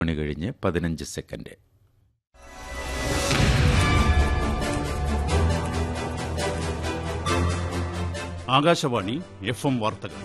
മണി കഴിഞ്ഞ് പതിനഞ്ച് second Akashvani F M വാർത്തകൾ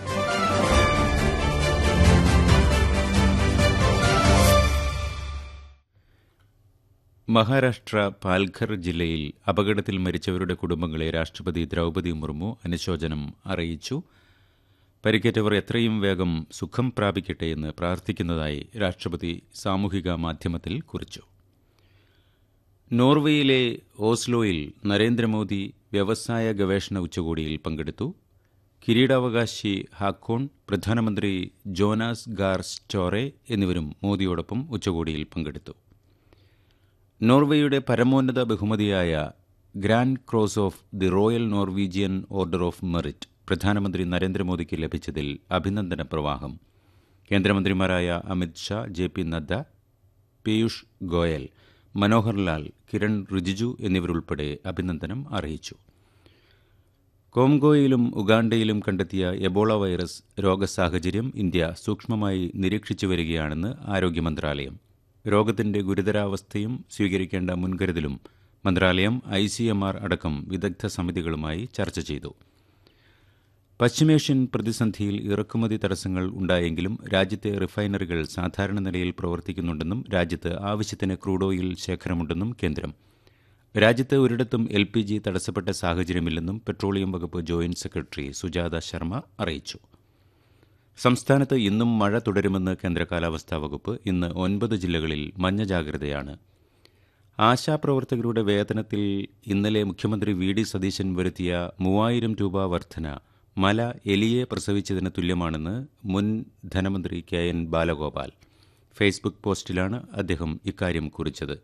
മഹാരാഷ്ട്ര പാൽഘർ ജില്ലയിൽ അപകടത്തിൽ മരിച്ചവരുടെ കുടുംബങ്ങളെ രാഷ്ട്രപതി ദ്രൗപദി മുർമു അനുശോചനം അറിയിച്ചു പരിക്കേറ്റവർ എത്രയും വേഗം സുഖം പ്രാപിക്കട്ടെ എന്ന് പ്രാർത്ഥിക്കുന്നതായി രാഷ്ട്രപതി സാമൂഹിക മാധ്യമത്തിൽ കുറിച്ചു നോർവേയിലെ ഓസ്ലോയിൽ നരേന്ദ്രമോദി വ്യവസായ ഗവേഷണ ഉച്ചകോടിയിൽ പങ്കെടുത്തു കിരീടാവകാശി ഹാക്കോൺ പ്രധാനമന്ത്രി ജോനാസ് ഗാർ സ്റ്റോറെ എന്നിവരും മോദിയോടൊപ്പം ഉച്ചകോടിയിൽ പങ്കെടുത്തു നോർവേയുടെ പരമോന്നത ബഹുമതിയായ grand cross of the royal Norwegian order of merit പ്രധാനമന്ത്രി നരേന്ദ്രമോദിക്ക് ലഭിച്ചതിൽ അഭിനന്ദന പ്രവാഹം കേന്ദ്രമന്ത്രിമാരായ അമിത് ഷാ ജെ പി നദ്ദ പീയൂഷ് ഗോയൽ മനോഹർ ലാൽ കിരൺ റിജിജു എന്നിവരുൾപ്പെടെ അഭിനന്ദനം അറിയിച്ചു കോംഗോയിലും ഉഗാണ്ടയിലും കണ്ടെത്തിയ എബോള വൈറസ് രോഗസാഹചര്യം ഇന്ത്യ സൂക്ഷ്മമായി നിരീക്ഷിച്ചു വരികയാണെന്ന് ആരോഗ്യ മന്ത്രാലയം രോഗത്തിന്റെ ഗുരുതരാവസ്ഥയും സ്വീകരിക്കേണ്ട മുൻകരുതലും മന്ത്രാലയം ഐ സി എം ആർ അടക്കം വിദഗ്ധ സമിതികളുമായി ചർച്ച ചെയ്തു പശ്ചിമേഷ്യൻ പ്രതിസന്ധിയിൽ ഇറക്കുമതി തടസ്സങ്ങൾ ഉണ്ടായെങ്കിലും രാജ്യത്തെ റിഫൈനറികൾ സാധാരണ നിലയിൽ പ്രവർത്തിക്കുന്നുണ്ടെന്നും രാജ്യത്ത് ആവശ്യത്തിന് ക്രൂഡ് ഓയിൽ ശേഖരമുണ്ടെന്നും കേന്ദ്രം രാജ്യത്ത് ഒരിടത്തും എൽ പി ജി തടസ്സപ്പെട്ട സാഹചര്യമില്ലെന്നും പെട്രോളിയം വകുപ്പ് ജോയിന്റ് സെക്രട്ടറി സുജാത ശർമ്മ അറിയിച്ചു സംസ്ഥാനത്ത് ഇന്നും മഴ തുടരുമെന്ന് കേന്ദ്ര കാലാവസ്ഥാ വകുപ്പ് ഇന്ന് ഒൻപത് ജില്ലകളിൽ മഞ്ഞ ജാഗ്രതയാണ് ആശാപ്രവർത്തകരുടെ വേതനത്തിൽ ഇന്നലെ മുഖ്യമന്ത്രി വി ഡി സതീശൻ വരുത്തിയ മൂവായിരം രൂപ വർധന മല എലിയെ പ്രസവിച്ചതിന് തുല്യമാണെന്ന് മുൻ ധനമന്ത്രി കെ എൻ ബാലഗോപാൽ ഫേസ്ബുക്ക് പോസ്റ്റിലാണ് അദ്ദേഹം ഇക്കാര്യം കുറിച്ചത്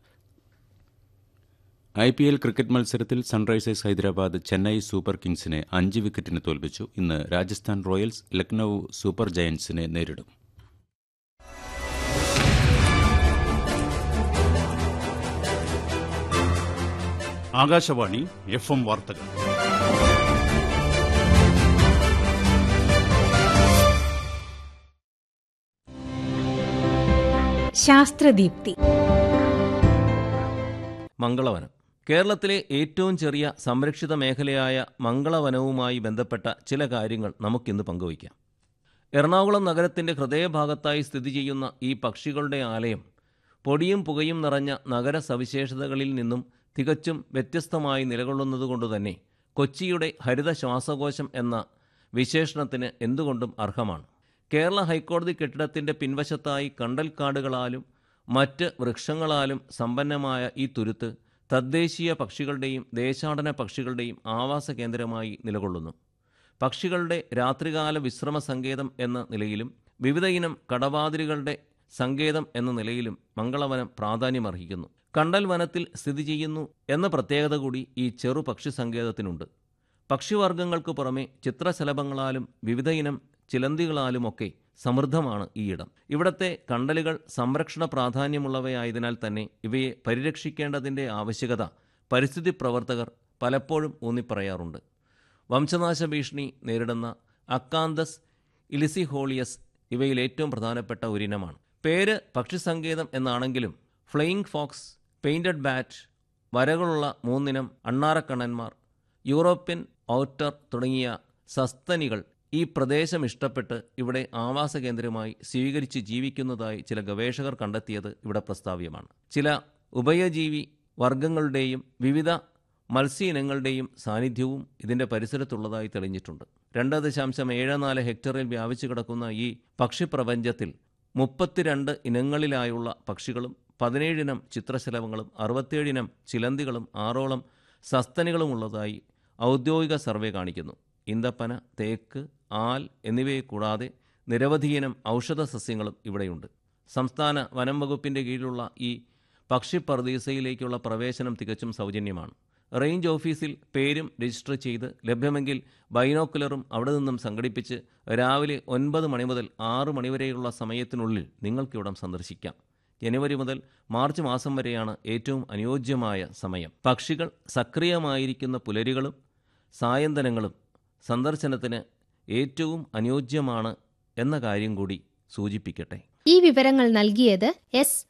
ഐ പി എൽ ക്രിക്കറ്റ് മത്സരത്തിൽ സൺറൈസേഴ്സ് ഹൈദരാബാദ് ചെന്നൈ സൂപ്പർ കിങ്സിനെ അഞ്ച് വിക്കറ്റിന് തോൽപ്പിച്ചു ഇന്ന് രാജസ്ഥാൻ റോയൽസ് ലക്നൌ സൂപ്പർ ജയന്റ്സിനെ നേരിടും ആകാശവാണി എഫ് എം വാർത്തകൾ ശാസ്ത്രദീപ്തി മംഗളവനം കേരളത്തിലെ ഏറ്റവും ചെറിയ സംരക്ഷിത മേഖലയായ മംഗളവനവുമായി ബന്ധപ്പെട്ട ചില കാര്യങ്ങൾ നമുക്കിന്ന് പങ്കുവയ്ക്കാം എറണാകുളം നഗരത്തിന്റെ ഹൃദയഭാഗത്തായി സ്ഥിതി ചെയ്യുന്ന ഈ പക്ഷികളുടെ ആലയം പൊടിയും പുകയും നിറഞ്ഞ നഗര സവിശേഷതകളിൽ നിന്നും തികച്ചും വ്യത്യസ്തമായി നിലകൊള്ളുന്നതുകൊണ്ടുതന്നെ കൊച്ചിയുടെ ഹരിത ശ്വാസകോശം എന്ന വിശേഷണത്തിന് എന്തുകൊണ്ടും അർഹമാണ് കേരള ഹൈക്കോടതി കെട്ടിടത്തിന്റെ പിൻവശത്തായി കണ്ടൽക്കാടുകളാലും മറ്റ് വൃക്ഷങ്ങളാലും സമ്പന്നമായ ഈ തുരുത്ത് തദ്ദേശീയ പക്ഷികളുടെയും ദേശാടന പക്ഷികളുടെയും ആവാസ കേന്ദ്രമായി നിലകൊള്ളുന്നു പക്ഷികളുടെ രാത്രികാല വിശ്രമ സങ്കേതം എന്ന നിലയിലും വിവിധ ഇനം കടവാതിലുകളുടെ സങ്കേതം എന്ന നിലയിലും മംഗളവനം പ്രാധാന്യമർഹിക്കുന്നു കണ്ടൽ വനത്തിൽ സ്ഥിതി ചെയ്യുന്നു എന്ന പ്രത്യേകത കൂടി ഈ ചെറു പക്ഷി സങ്കേതത്തിനുണ്ട് പക്ഷിവർഗങ്ങൾക്ക് പുറമെ ചിത്രശലഭങ്ങളാലും വിവിധ ഇനം ചിലന്തികളാലുമൊക്കെ സമൃദ്ധമാണ് ഈ ഇടം ഇവിടത്തെ കണ്ടലുകൾ സംരക്ഷണ പ്രാധാന്യമുള്ളവയായതിനാൽ തന്നെ ഇവയെ പരിരക്ഷിക്കേണ്ടതിൻ്റെ ആവശ്യകത പരിസ്ഥിതി പ്രവർത്തകർ പലപ്പോഴും ഊന്നിപ്പറയാറുണ്ട് വംശനാശ ഭീഷണി നേരിടുന്ന അക്കാന്തസ് ഇലിസിഹോളിയസ് ഇവയിൽ ഏറ്റവും പ്രധാനപ്പെട്ട ഒരിനമാണ് പേര് പക്ഷിസങ്കേതം എന്നാണെങ്കിലും ഫ്ലെയിങ് ഫോക്സ് പെയിന്റഡ് ബാറ്റ് വരകളുള്ള മൂന്നിനം അണ്ണാറക്കണ്ണന്മാർ യൂറോപ്യൻ ഔറ്റർ തുടങ്ങിയ സസ്തനികൾ ഈ പ്രദേശം ഇഷ്ടപ്പെട്ട് ഇവിടെ ആവാസ കേന്ദ്രമായി സ്വീകരിച്ച് ജീവിക്കുന്നതായി ചില ഗവേഷകർ കണ്ടെത്തിയത് ഇവിടെ പ്രസ്താവ്യമാണ് ചില ഉഭയജീവി വർഗങ്ങളുടെയും വിവിധ മത്സ്യ ഇനങ്ങളുടെയും സാന്നിധ്യവും ഇതിൻ്റെ പരിസരത്തുള്ളതായി തെളിഞ്ഞിട്ടുണ്ട് രണ്ട് ദശാംശം ഏഴ് നാല് ഹെക്ടറിൽ വ്യാപിച്ചു കിടക്കുന്ന ഈ പക്ഷിപ്രപഞ്ചത്തിൽ മുപ്പത്തിരണ്ട് ഇനങ്ങളിലായുള്ള പക്ഷികളും പതിനേഴിനം ചിത്രശലഭങ്ങളും അറുപത്തിയേഴിനം ചിലന്തികളും ആറോളം സസ്തനികളും ഉള്ളതായി ഔദ്യോഗിക സർവേ കാണിക്കുന്നു ഇന്തപ്പന തേക്ക് ആൽ എന്നിവയെ കൂടാതെ നിരവധിയിനം ഔഷധ സസ്യങ്ങളും ഇവിടെയുണ്ട് സംസ്ഥാന വനം വകുപ്പിൻ്റെ കീഴിലുള്ള ഈ പക്ഷി പർദീസയിലേക്കുള്ള പ്രവേശനം തികച്ചും സൗജന്യമാണ് റേഞ്ച് ഓഫീസിൽ പേരും രജിസ്റ്റർ ചെയ്ത് ലഭ്യമെങ്കിൽ ബൈനോക്കുലറും അവിടെ നിന്നും സംഘടിപ്പിച്ച് രാവിലെ ഒൻപത് മണി മുതൽ ആറ് മണിവരെയുള്ള സമയത്തിനുള്ളിൽ നിങ്ങൾക്കിവിടം സന്ദർശിക്കാം ജനുവരി മുതൽ മാർച്ച് മാസം വരെയാണ് ഏറ്റവും അനുയോജ്യമായ സമയം പക്ഷികൾ സക്രിയമായിരിക്കുന്ന പുലരികളും സായന്തനങ്ങളും സന്ദർശനത്തിന് ഏറ്റവും അനുയോജ്യമാണ് എന്ന കാര്യം കൂടി സൂചിപ്പിക്കട്ടെ ഈ വിവരങ്ങൾ നൽകിയത് എസ്